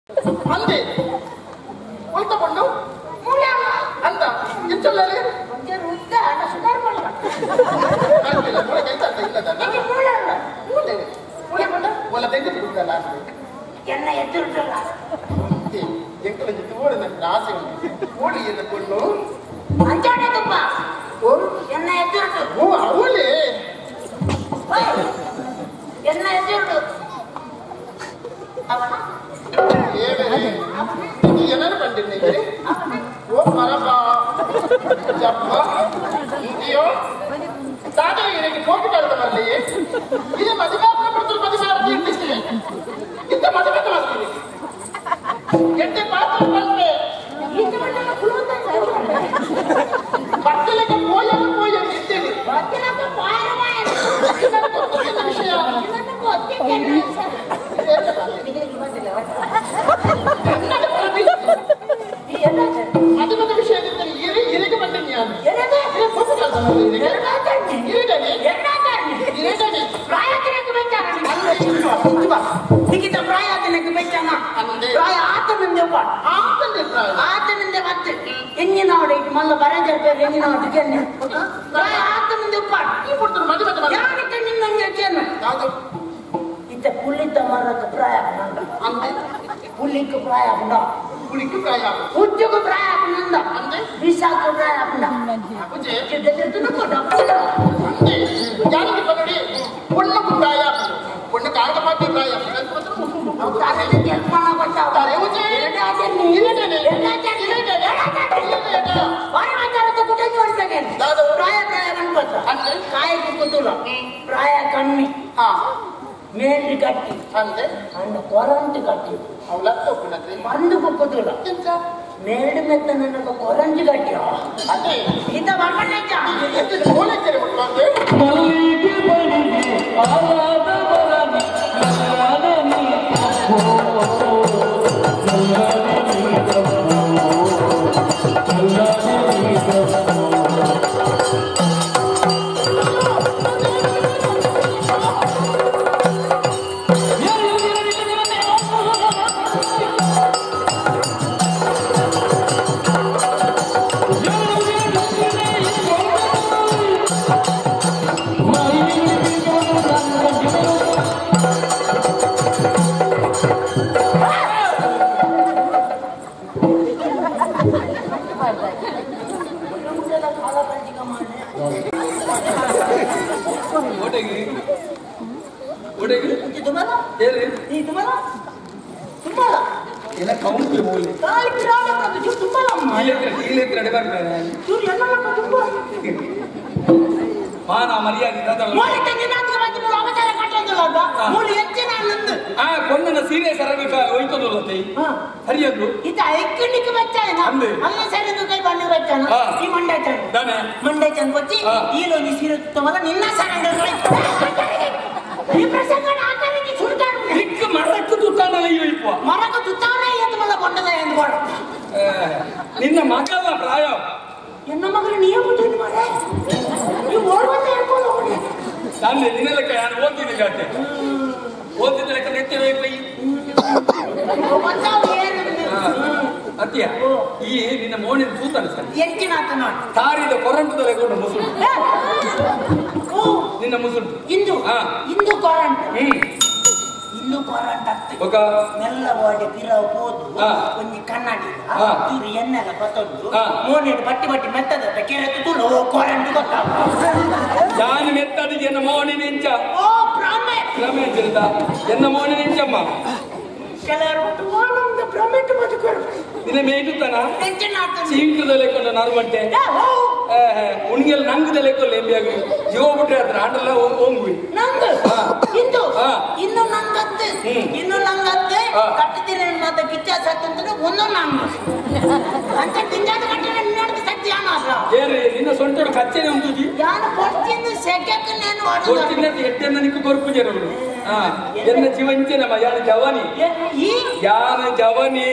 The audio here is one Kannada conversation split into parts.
ಅಂದೆ ಉಲ್ಟ ಪಣ್ಣು ಅಂತ ಎಂಚೊಲ್ಲಲೆ ಕಲ್ಪಿಲ್ಲ ಮೂಳೆ ಕೆಲ್ಸ ಅಂತ ಇಲ್ಲದಲ್ಲ ಮೂಳೆ ಮೂಳೆ ಪಣ್ಣ ಒಲ ತೆಗೆದು ಬಿಡುತ್ತಲ್ಲ ಎನ್ನ ಎದುರುಟಲ್ಲ ಎಂಕಲ ಜೊತೆ ಓಡಿ ನನಗೆ ಆಸೆ ಉಂಟು ಓಡಿ ಎನ್ನ ಕೊಂಡು ಅಂಜಾಣೆ ತುಪ್ಪ ಓ ಎನ್ನ ಎದುರುಟು ಓ ಅವಳೇ ಎನ್ನ ಎದುರುಟು ಅವನ ಏನೇ ಇದು ಏನಾರು ಕಂಡಿದ್ದೀನಿ ಓ ಮರಬ ಜಪ್ಪ ಇದೆಯೋ ತಾನೇ எனக்கு போட்டு காலத்த வரಲಿ இது மதிமாத்திர படுத்து மதிமாத்தி இருந்துச்சு இந்த மதிமாத்த மாதிரி எட்டு பாத்திர பண்ணு ಈತ ಮಟ್ಟನ ಕುಲುವಂತ பக்கலுக்கு போயாலும் போய் நிறுத்தி ಗೊತ್ತಿಲ್ಲಪ್ಪ ಪಾರಮಾಯ விஷயம் ಇವತ್ತು ಗೊತ್ತಿದ್ದೇನೆ என்னது பிரதி அது வந்து விஷயம் இருக்கு இரு இருக்கு பண்ணீங்க ಏನದು? போட்டு காலத்த மாதிரி இருக்கு ಎರಡಾತಣ್ಣಿ. இருடனே ಎರಡಾತಣ್ಣಿ. இருடனே ಪ್ರಾಯತನಕ್ಕೆ ಬೆಚ್ಚಾನ ನಿಗಿತ ಪ್ರಾಯತನಕ್ಕೆ ಬೆಚ್ಚಾನ ಅಂದೆ. ಪ್ರಾಯ ಆತನಿಂದ ஆத்தன் ಆತನಿಂದ ಮತ್ತೆ ಎಂಜಿನವಡೆ ಮಲ್ಲ ಬರಂಜರ್ಪೇರು ಎಂಜಿನವಡೆ ಕೆನ್ನೆ ಪ್ರಾಯ ಆತನಿಂದ ಈ ಕೊಡ್ತಾರೆ ಮದಿ ಮದಿ ಮದಿ ಯಾರಿತ ನಿನ್ನಂಗೆ ಕೆನ್ನು ಯಾವುದು ಇತ್ತ ಪುಲ್ಲಿತ ಮರದ ಪ್ರಾಯ ಅಂದೆ ಪುಲ್ಲಿಕ್ಕೆ ಪ್ರಾಯ ಉಂಡ ಕುಳಿಕು ಕಾಯ ಉದ್ಯೋಗ ಪ್ರಾಯ ಉಂಡ ಅಂದೆ ವಿಶಾಖ ಪ್ರಾಯ ಉಂಡ ಅಪ್ಪುಜೆ ಕೊಡ ಅಂದೆ ಯಾರಿಗೆ ಬಂದಡಿ பொண்ணுக்கு காயா பொண்ணு காக மாட்டி காயா ಕೆಲಸ ಕೊಟ್ಟಾವ ತಾರೆ ಉಜೆ ಇರಡನೆ ದಾದು ಪ್ರಾಯ ಪ್ರಾಯ ಕಣ್ಕೊತ ಅಂದೆ ಕಾಯಿ ಕುಕ್ಕುತ್ತುಲ ಪ್ರಾಯ ಕಮ್ಮಿ ಹಾ ಮೇಲ್ರಿ ಕಟ್ಟಿ ಅಂದೆ ಅಂದ ಕೊರಂಟ್ ಕಟ್ಟಿ ಅವಳ ತಪ್ಪುನದ್ರಿ ಮಂದು ಕುಕ್ಕುತ್ತುಲ ಎಂತ ಮೇಲ್ಡ್ ಮೆತ್ತ ನನಗ ಕೊರಂಜಿ ಕಟ್ಟಿ ಅಂದೆ ಈತ ಬರ್ಕೊಂಡೈತ ಎಷ್ಟು ಕೋಲೆಚ್ಚರಿ ಬಿಟ್ಟು ಅಂದೆ ಮಲ್ಲಿಗೆ ಬಳಿಗೆ ಆಲಾದ ಬರನಿ ಮಲ್ಲಾದ ನೀ ಕಾಲ ಪಂಚಿಕ ಮಾಡಿ ಒಡೆಗೆ ಒಡೆಗೆ ಇದು ತುಂಬಲ್ಲ ಹೇಳಿ ಈ ತುಂಬಲ್ಲ ತುಂಬಲ್ಲ ಎಲ್ಲ ಕೌಂಟ್ ಹೋಗ್ಲಿ ಕಾಯಿ ಕಿರಾಣ ಇದು ತುಂಬಲ್ಲ ಇಲ್ಲತ್ರ ಇಲ್ಲತ್ರ ನಡೆ ಬರ್ತಾರೆ ಇವ್ರು ಎಲ್ಲ ತುಂಬ ಮಾನ ಮರ್ಯಾದೆ ಇದ್ದದಲ್ಲ. ಮೂಲಿ ತೆಂಗಿನಾಚಿಗೆ ಬಂದು ಮೂಲ ಅವತಾರ ಕಟ್ಟೊಂದಿಲ್ಲ ಅಲ್ವಾ ಮೂಲಿ ಹೆಚ್ಚಿನ ನಂದು ಆ ಕೊಣ್ಣನ ಸೀರೆ ಸರಗ ಒಯ್ತದಲ್ಲತ್ತೆ ಹಾ ಹರಿಯದ್ದು ಇತ ಎಕ್ಕಣಿಕ್ಕೆ ಬೆಚ್ಚಾಯನ ಅಂದೆ. ಅಲ್ಲ ಸರಿದು ಕೈ ಬಣ್ಣ ಬೆಚ್ಚಾನ ಹಾ. ಈ ಮಂಡ್ಯ ಚಂದ ದಾನೆ ಮಂಡ್ಯ ಚಂದ ಕೊಚ್ಚಿ ಹಾ. ಈಲೋ ನಿ ಸೀರೆ ತುತ್ತವಲ್ಲ ನಿನ್ನ ಸರಂಗ ಈ ಪ್ರಸಂಗ ಆಕಾರಕ್ಕೆ ಸುಡ್ತಾಡು ದಿಕ್ಕ ಮರಕ್ಕೆ ತುತ್ತಾನಲ್ಲ ಇವ ಇಪ್ಪ ಮರಕ ತುತ್ತಾವನೇ ಎದ್ದು ಮಲ್ಲ ಕೊಂಡದ ಎಂದು ಕೊಡ ಆ, ನಿನ್ನ ಮಗಲ್ಲ ಪ್ರಾಯ ಎನ್ನ ಮಗಳು ನೀಯೇ ಬಿಟ್ಟು ಮರ ನೀವು ಓಡುವಂತ ಹೇಳ್ಕೊಂಡು ಹೋಗಿ ನಾನು ನಿನ್ನ ಲೆಕ್ಕ ನಾನು ಓದ್ತೀನಿ ಗಾಟೆ ಓದಿದ ಲೆಕ್ಕ ನೆತ್ತಿರೋ ಪೈ ಗೊತ್ತಾವ ಏನು ಅತ್ಯ ಈ ನಿನ್ನ ಮೋನಿನ ತೂತಾನೆ ಸರ್ ಎಂಚಿನ ಆತ ನೋಡಿ ತಾರಿದ ಕೊರಂಟದ ಲೆಕ್ಕೊಂಡು ಮುಸುಳು ಓ ನಿನ್ನ ಮುಸುಳು ಇಂದು ಹಾ. ಇಂದು ಕೊರಂಟ್ ಹ್ಮ್ ಇಂದು ಕೊರಂಟ್ ಆಗ್ತದೆ ఒక ಮೆಲ್ಲ ಬಾಡಿ ಪಿರವು ಹೋದು ಹಾ. ಒಂಜಿ ಕನ್ನಡಿ ಹಾ. ಇವ್ರು ಎಣ್ಣೆಲ್ಲ ಬತ್ತೊಂದು ಹಾ. ಮೋನೇಡು ಬಟ್ಟಿ ಬಟ್ಟಿ ಮೆತ್ತದ ಕೆರೆ ತುಳು ಓ ಕೊರಂಟ್ ಗೊತ್ತಾವ ഞാൻ മെത്തത് എന്ന മോണി നെഞ്ച ಓ ಭ್ರಮೆ ರಮೇಶ್ എന്ന മോണി നെഞ്ചമ്മ ಕೆಲವರು ನಮ್ದು ಭ್ರಮೆಟ್ಟು ಬದುಕರು ನಿನ್ನ ಮೇಯ್ತುತ್ತಾನ ಎಂಚಿನ ಆತ ಚೀಂಕದ ಲೆಕ್ಕೊಂಡ ನರ್ಮಟ್ಟೆ ಉಣ್ಗೆಲ್ ನಂಗದ ಲೆಕ್ಕೊಲ್ಲ ಎಂಬಿಯಾಗಿ ಜೀವ ಬಿಟ್ರೆ ಹತ್ರ ಆಂಡಲ್ಲ ಹೋಗ್ವಿ ನಂದು ಹಾ. ಇಂದು ಹಾ. ಇನ್ನು ನಂಗತ್ತೆ ಹ್ಮ್. ಇನ್ನು ನಂಗತ್ತೆ ಹಾ. ಕಟ್ಟಿದ್ದೀರಿ ಮತ್ತೆ ಕಿಚ್ಚ ಸತ್ತಂದ್ರೆ ಒಂದು ನಂಗು ಅಂತ ತಿಂಜಾದ ಕಟ್ಟಿನ ನಿನ್ನಡ್ದು ಸತ್ಯ ಅಲ್ಲ ಏರಿ ನಿನ್ನ ಸೊಂಟೋಡು ಕಚ್ಚೆನೆ ಉಂಟುಜಿ ಯಾನು ಕೊಡ್ತಿಂದು ಸೆಕೆಕ್ಕೆ ನೇನು ಹೊಡೆದು ಕೊಟ್ಟಿನ ಎಟ್ಟೆನ್ನ ನಿಕ್ಕು ಕೊರ್ಪು ಜರರು ಹಾ ಎನ್ನ ಜೀವಂಚನಮ್ಮ ಯಾನ ಜವಾನಿ ಈ ಯಾನ ಜವಾನಿ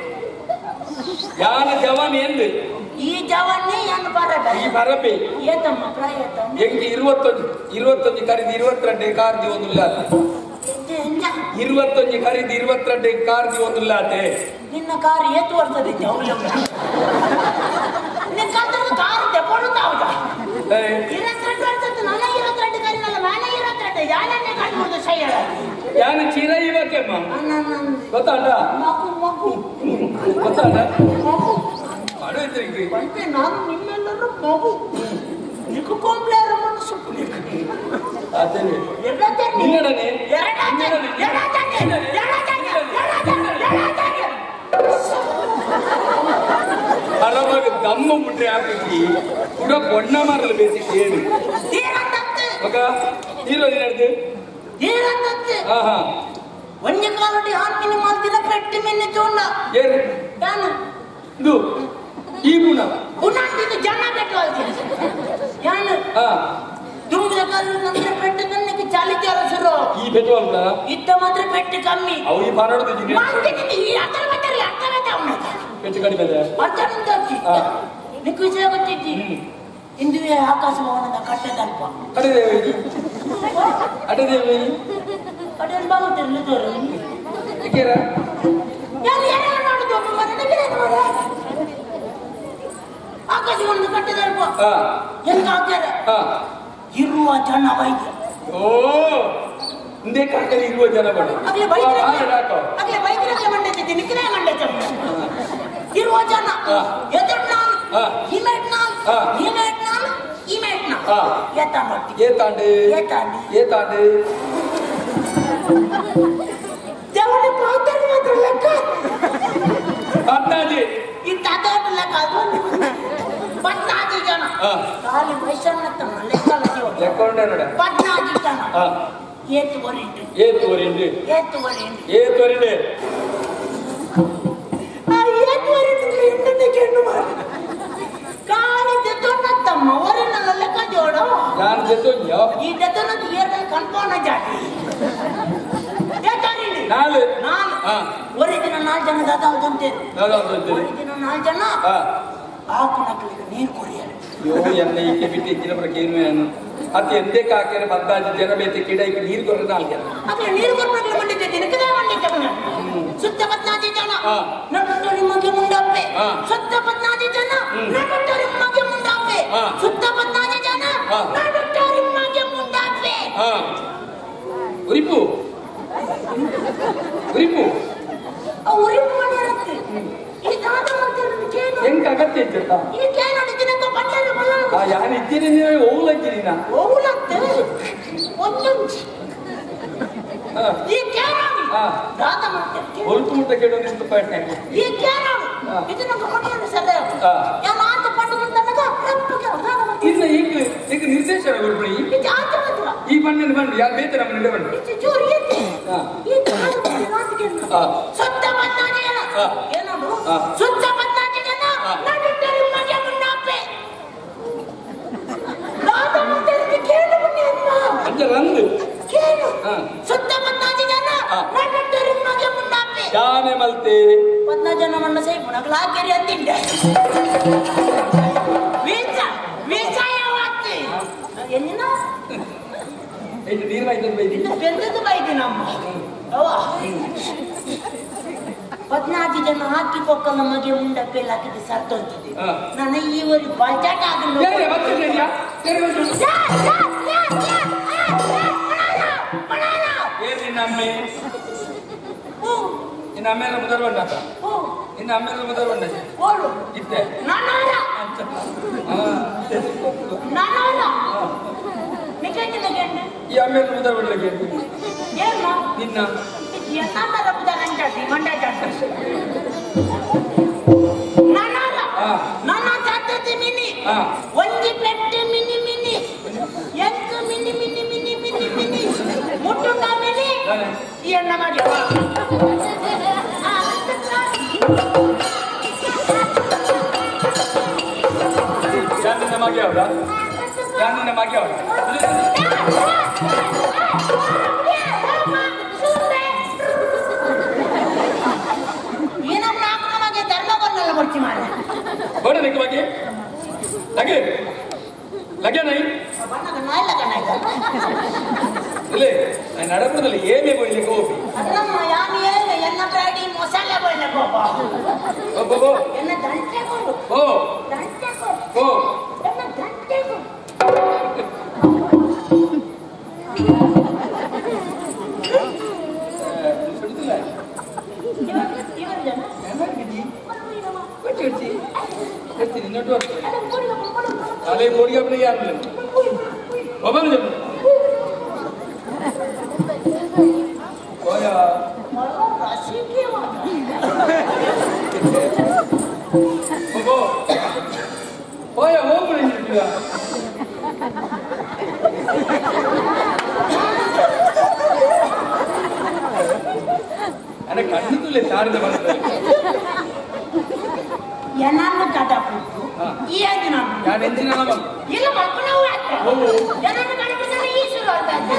ಯಾನ ಜವಾನಿ ಎಂದು ಈ ಜವನ್ನೇ ಏನು ಬರಬೇಡ ಈ ಬರಬೆ ಏತಮ್ಮ ಪ್ರಯತ್ನ ಎಂಗೆ ಇರುವತ್ತೊಂದು ಇರುವತ್ತೊಂದು ಕರೆದು ಇರುವತ್ತೆರಡು ಕಾರ್ದಿ ಒಂದು ಎಂಜ ഇരുപത്തഞ്ച് കരുതി ഇരുപത്തിരണ്ട് കാർജി ഒന്നുമില്ലാതെ ನಿನ್ನ ಕಾರ್ ಏತು ವರ್ಷದಿದ್ದೆ ಅವಳು ನಿನ್ನ ಕಾಲದಲ್ಲಿ ಕಾರ್ ತೆಕೊಳ್ಳುತ್ತಾವುದ ಇರತ್ತೆರಡು ವರ್ಷದ್ದು ನನ್ನ ಇರತ್ತೆರಡು ಕಾರಿನಲ್ಲ ನಾನೇ ಇರತ್ತೆರಡು ಯಾರನ್ನೇ ಕಾಣ್ಬೋದು ಶೈಯ ഞാൻ ചിര ಇವಕ್ಕೆಮ್ಮ ಗೊತ್ತಾಟ ಮಗು ಮಗು ಗೊತ್ತಾಟ ಮಗು ಮಾಡು ಇದ್ರಿಗೆ ಮತ್ತೆ ನಾನು ನಿಮ್ಮೆಲ್ಲರೂ ಮಗು ನಿಕ್ಕೊಂಬ್ಲೆ ಮನಸ್ಸು ಅದೇ ಎರಡನೇ ನಿನ್ನಡನೆ ಎರಡನೇ ಎರಡನೇ ಎರಡನೇ ಎರಡನೇ ಹಲವಾಗ ದಮ್ಮ ಬಿಟ್ರೆ ಹಾಕಿ ಕೂಡ ಬಣ್ಣ ಮಾರಲು ಬೇಸಿಗೆ ಏನು ಏನಂತಂತೆ ಮಗ ಹೀರೋ ಏನಾಡ್ದು ಏನಂತಂತೆ ಹಾ ಹಾ ಒಂದೇ ಕಾಲಡಿ ಹಾಕಿನ ಮಾತಿನ ಪೆಟ್ಟಿ ಮಿನ್ನೆ ಚೋಂಡ ಏನು ಯಾನು ಇದು ಈ ಗುಣ ಉನ್ನಾಂತಿದ್ದು ಜನ ಬೆಟ್ಟು ಹೇಳ್ತೀನಿ ಯಾನು ಹಾ ತುಂಬಿದ ಕಾಲ ನಂತರ ಪೆಟ್ಟು ನನಗೆ ಚಾಲಿತ ಅರಸರು ಈ ಬೆಟ್ಟು ಅಲ್ದ ಇದ್ದ ಮಾತ್ರ ಪೆಟ್ಟು ಕಮ್ಮಿ ಅವು ಈ ಮಾರಾಡುದಿದ್ದೀನಿ ಮಾಡ್ತಿದ್ದೀನಿ ಈ ಅರ್ಥರ ಮತ್ತೆ ಅರ್ಥವೇ ಅವನ ಹೆಚ್ಚು ಕಡಿಮೆ ಇದೆ ಅರ್ಥನಿಂದ ಹಾ. ನಿಕ್ ವಿಷಯ ಗೊತ್ತಿದ್ದಿ ಇಂದುವೆ ಆಕಾಶ ಭವನದ ಕಟ್ಟದಲ್ಪ ಅಡೆದೇವಿ ಅಡೆದೇವಿ ಕಡೆಯಲ್ಲಿ ಬಾಗುತ್ತಿರ್ಲಿದ್ದವರು ಏಕೆರ ಯಾರು ಯಾರು ನೋಡುದು ಒಬ್ಬ ಮನೆಗೆ ನೋಡ ಆಕಾಶ ಭವನದ ಕಟ್ಟದಲ್ಪ ಹಾ ಎಂತ ಹಾಕ್ಯಾರ ಹಾ ಇರುವ ಜನ ವೈದ್ಯ ಓ ಹಿಂದೆ ಕಾಕಲಿ ಇರುವ ಜನ ಬೇಡ ಆಗ್ಲೇ ಹಾಕೋ ಬೈದ್ರೆ ಆಗ್ಲೇ ಬೈದ್ರೆ ಮಂಡೈತಿ ನಿಕ್ರೆ ಮಂಡೈತಿ ಇರುವ ಜನ ಹಾ. ಎದುರು ನಾನು ಹಾ. ಇಮೇಟ್ ನಾನು ಹಾ. ಇಮೇಟ್ ನಾನು ಇಮೇಟ್ ನಾನು ಹಾ. ಎತ್ತ ಮಾಡಿ ಏ ತಾಂಡೆ ಏ ತಾಂಡೆ. ಏ ತಾಂಡೆ ದೇವರ ಪಾತ್ರ ಮಾತ್ರ ಲೆಕ್ಕ ಹದ್ನಾಜಿ ಈ ತಾತಾಟ ಲೆಕ್ಕ ಅದು ಪದ್ನಾಲ್ಕು ಜನ ಹಾ. ಖಾಲಿ ವಯಸ್ಸನ್ನ ತಮ್ಮ ಲೆಕ್ಕ ಲೆಕ್ಕೊಂಡೆ ನೋಡ ಪದ್ನಾಲ್ಕು ಜನ ಹಾ ಏತು ಬರೀண்டு ಏ ತೋರಿಂಡಿ ಏತು ಬರೀண்டு ಏ ತೋರಿಂಡಿ ಆ ಏತು ಬರೀண்டு ಹಿಂದೆ ಕೆಣ್ಣು ಮಾಡಿ ಖಾಲಿ ದೆತ್ತೊನ್ನತ್ತಮ್ಮ ಅವರನ್ನ ಲೆಕ್ಕ ಜೋಡು ನಾನು ಜೊತೆ ಯಾವ ಈ ದೆತ್ತೊನ್ನದು ಏರ್ನಲ್ಲಿ ಕನ್ಪೋನ ಜಾತಿ ಏತಾರಿಲಿ ನಾಳೆ ನಾನು ಹಾ ಒರಿಜಿನ ನಾಲ್ಕು ಜನ ದಾದಾವಂತೆ ಯಾವ್ದು ಅಂತೇಳಿ ಒರಿಜಿನ ನಾಲ್ಕು ಜನ ಹಾ ಆಕುಣಕ್ಕೆ ನೀರು ಕೊರಿಯರು ಯೋ ಎನ್ನ ಈಕೆ ಬಿಟ್ಟು ಇಕ್ಕಿನ ಬರಕ್ಕೆ ಏನು ಏನು ಅತ್ತೆ ಎಂದೇ ಕಾಕರೆ ಪದ್ದಾಜಿ ಜನ ಬೇತೆ ಕಿಡ ಇಕ್ಕಿ ನೀರು ಕೊರ್ರೆ ನಾಲ್ಕೆ ಅದ್ರ ನೀರು ಕೊರ್ಮಗ್ಲು ಮಂಡಿದ್ದೆ ದಿನಕದೇ ಮಂಡಿದ್ದೆ ಮಗ ಸುತ್ತ ಪದ್ನಾದಿ ಜನ ಹಾ. ನಡುಟ್ಟು ನಿಮಗೆ ಮುಂಡಪ್ಪೆ ಹಾ. ಸುತ್ತ ಪದ್ನಾದಿ ಜನ ಹ್ಮ್. ನಡುಟ್ಟು ನಿಮಗೆ ಮುಂಡಪ್ಪೆ ಹಾ. ಸುತ್ತ ಪದ್ನಾದಿ ಜನ ಹಾ. ನಡುಟ್ಟು ನಿಮಗೆ ಮುಂಡಪ್ಪೆ ಹಾ ಉರಿಪು ಉರಿಪು ಅವ್ರಿ ಮಾಡಿರತ್ತೆ ಈ ದಾದ ಮಾಡ್ತಿರೋದು ಕೇನು ಹೆಂಗ್ ಅಗತ್ಯ ಇದ್ದಿರ್ತ ಈ ಕೇನು ದಿನಕ್ಕೆ ಬಂದರೆ ಬಲ್ಲ ಆ ಯಾನ್ ಇದ್ದೀನಿ ನೀವು ಹೋಗ್ಲತ್ತೀನಿ ನಾ ಹೋಗ್ಲತ್ತೆ ಒಂದು ಹಾ ಈ ಕೇನು ಹಾ. ದಾದ ಮಾಡ್ತಿರ್ತೀನಿ ಹೊಲ್ತು ಮುಟ್ಟ ಕೇಳೋ ನಿಂತು ಪಾಟ್ನಾಗಿ ಈ ಕೇನು ಹಾ. ಇದು ನಂಗೆ ಕೊಟ್ಟಿರೋ ಸದ ಹಾ. ಯಾವ ಆತ ಪಟ್ಟು ಬಂದಾಗ ರಪ್ಪಗೆ ದಾದ ಮಾಡ್ತೀನಿ ಇಲ್ಲ ಈಗ ಈಗ ನಿರ್ದೇಶನ ಕೊಡ್ಬಿಡಿ ಇದು ಆತ ಮಾತ್ರ ಈ ಬಣ್ಣಿನ ಬನ್ನಿ ಯಾರು ಬೇತೆ ನಮ್ಮ ನಿಂಡೆ ಬನ್ನಿ ಇದು ಜೋರು ಎತ್ತಿ ಹಾ. ಈ ದಾದ ಮಾಡಿ ಮಾತಿಗೆ ಹಾ. ಸುತ್ತ ಪದ್ನಾದಿ ಜನ ಹಾ. ಏನದು ಹಾ. ಸುತ್ತ ಪದ್ನಾದಿ ಜನ ಹಾ. ನಡುಟ್ಟು ನಿಮಗೆ ಮುಂಡಪ್ಪೆ ದಾದ ಮಾಡ್ತಿರೋದು ಕೇಳು ಬನ್ನಿ ಅಮ್ಮ ಅಂಚ ರಂದು ಕೇಳು ಹಾ. ಸುತ್ತ ಪದ್ನಾದಿ ಜನ ಹಾ. ನಡುಟ್ಟು ನಿಮಗೆ ಮುಂಡಪ್ಪೆ ಯಾನೆ ಮಲ್ತೆ ಪದ್ನಾಲ್ಕು ಜನ ಮಣ್ಣ ಸೈ ಪುಣಗ್ಲ ಹಾಕಿರಿ ಅಂತಿಂಡೆ ವೀಸ ವೀಸ ಯಾವತ್ತಿ ಎಲ್ಲಿನ ಇದು ನೀರು ಆಯ್ತದ ಬೈದಿ ಇನ್ನು ಬೆಂದದ್ದು ಬೈದಿ ನಮ್ಮ ಅವ ಪದ್ನಾಲ್ಕು ಜನ ಹಾಕಿ ಕೊಕ್ಕ ನಮಗೆ ಮುಂದೆ ಪೇಲ್ ಹಾಕಿದ್ದು ಸತ್ತೋಗ್ತಿದ್ದೆ ಹಾ. ನಾನು ಈವರೆಗೆ ಬಾಲ್ಚಾಟ ಆಗಲ್ಲ ಯಾರೇ ಮತ್ತೆ ನಡೆಯಾ ಯಾರೇ ಬಂದ್ರು? ಏನ್ ನಿನ್ನ ಅಮ್ಮೆ ನಿನ್ನ ಅಮ್ಮೆಲ್ಲ ಮುದರ್ ಬಣ್ಣ ನಿನ್ನ ಅಮ್ಮೆಲ್ಲ ಮುದರ್ ಬಣ್ಣ ಓಡು ಇದ್ದೆ ನಾನಲ್ಲ ಹಾ. ನಾನಲ್ಲ ನಿಜಕ್ಕಿಂತ ಗೆಂಡೆ ಈ ಅಮ್ಮೆಲ್ಲ ಮುದರ್ ಬಣ್ಣಗೆ ಏನು ನಿನ್ನ ಎನ್ನಮ್ಮರ ಬುಧರಂಜಾತಿ ಮಂಡ್ಯ ಜಾತಿ ನಾನಲ್ಲ ಹಾ. ನನ್ನ ಜಾತಿ ಮಿನಿ ಹಾ. ಒಂಜಿ ಪೆಟ್ಟೆ ಮಿನಿ ಮಿನಿ ಎಂಟು ಮಿನಿ ಮಿನಿ ಮಿನಿ ಮಿನಿ ಮಿನಿ ಮುಟ್ಟುಂಡ ಮಿನಿ ನಾನೇ. ಈ ಅಣ್ಣ ಮಾಡಿ ಯಾರು ನಿನ್ನ ಮಗೆ ಅವಳ ಯಾರು ನಿನ್ನ ಮಗೆ ಅವಳ ಏನಮ್ಮ ನಾಲ್ಕು ನಮಗೆ ಧರ್ಮ ಬಂದಲ್ಲ ಬರ್ತಿ ಮಾಡಿ ಬಡ ನಿಕ್ಕ ಬಗ್ಗೆ ಲಗೆ ಲಗೆ ನೈ ಬಣ್ಣಗ ನಾಯಿಲ್ಲ ಕಣ್ಣ ಇಲ್ಲೇ ನಾನು ನಡಪುರದಲ್ಲಿ ಏನೇ ಬೋಯ್ಲಿಕ್ಕೆ ಹೋಗಿ ಆ ಅದಮ್ಮ ಯಾನಿಯೇ ಎನ್ನ ಬ್ರಾಡಿ ಮಸಾಲೆ ಬಣ್ಣ ಪಾಪ ಓ ಬೋ, ಬೋ. ಎನ್ನ ದಂಟೆ ಕೊಡು ಓ ದಂಟೆ ಕೊಡು ಓ ಎನ್ನ ದಂಟೆ ಕೊಡು ಸುಡ್ತಿಲ್ಲ ಇವಾಗ ಇವಾಗ ಜನ ಏನಾಗಿದೆ ಕೊಡು ಇರಮ್ಮ. ಕೊಟ್ಟು ಇಡ್ತಿ ಇಡ್ತೀನಿ ನೋಡು ಅಲ್ಲ, ಕೊಡು, ಕೊಡು, ಕೊಡು. ತಲೆ ಬೋಡಿಗೆ ಅಪ್ಪನಿಗೆ ಯಾರು ಒಬ್ಬನು చెప్పు పోయా ಮಗ ರಸಿಕೆವಾದ. ಒಬ್ಬ పోయా ಹೋಗ್ಬಿಡಿ ನಿಂತಿದ್ದೀರಾ ಅರೆ ಕಣ್ಣು ತುಲೆ ತಾರಿದ ಬರ್ತದೆ ಎನ್ನನ್ನು ಕಟ್ಟಬೇಕು ಹಾ. ಈ ಆಯ್ತು ನಾನು ಯಾರು ಎಂಜಿನ ನಮ್ಮ ಇಲ್ಲ ಮಕ್ಕಳು ಆಗ್ತದೆ ಹೌದು. ಎನ್ನನ್ನು ಕಟ್ಟಿದ್ರೆ ಈ ಶುರು ಆಗ್ತದೆ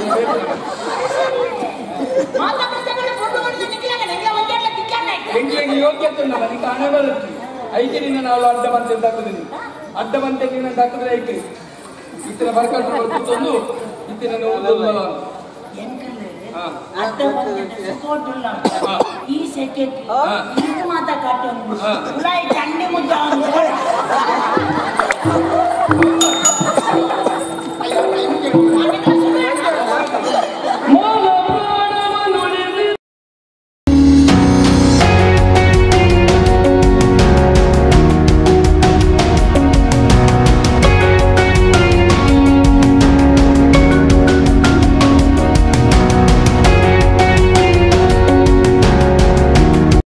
ಮಾತಾ ಪುಸ್ತಕಗಳು ಕೊಂಡು ಕೊಂಡು ನಿಂತಿಲ್ಲ ನನಗೆ ಒಂದೆರಡು ಕಿಚ್ಚಣ್ಣ ಆಯ್ತು ಹೆಂಗೆ ಯೋಗ್ಯತೆ ಉಂಟಲ್ಲ ನಿಂಗೆ ಹಣ ಬರುತ್ತೆ ಐಕೆ ನಿನ್ನ ನಾವು ಅಡ್ಡ ಬಂತೆ ಅಂತ ಹಾಕುದಿನಿ ಅಡ್ಡ ಬಂತೆ ನಿನ್ನ ಹಾಕಿದ್ರೆ ಐಕೆ ಇತ್ತಿನ ಬರ್ಕೊಂಡು ಕೂತ್ಕೊಂಡು ಇತ್ತಿನ ಓದಲ್ಲ ಎಂಕಲ್ಲೇ ಹಾ ಅಡ್ಡ ಬಂದಿದ್ದು ಸುತ್ತೋಟುಲ್ಲ ಹಾ. ಈ ಸೆಕೆಗೆ ಹಾ. ಇದು ಮಾತ ಕಾಟೊಂದು ಹಾ. ಉಲಾಯಿ ಚಂಡಿ ಮುದ್ದ ಅವ್ನು. ಹಾ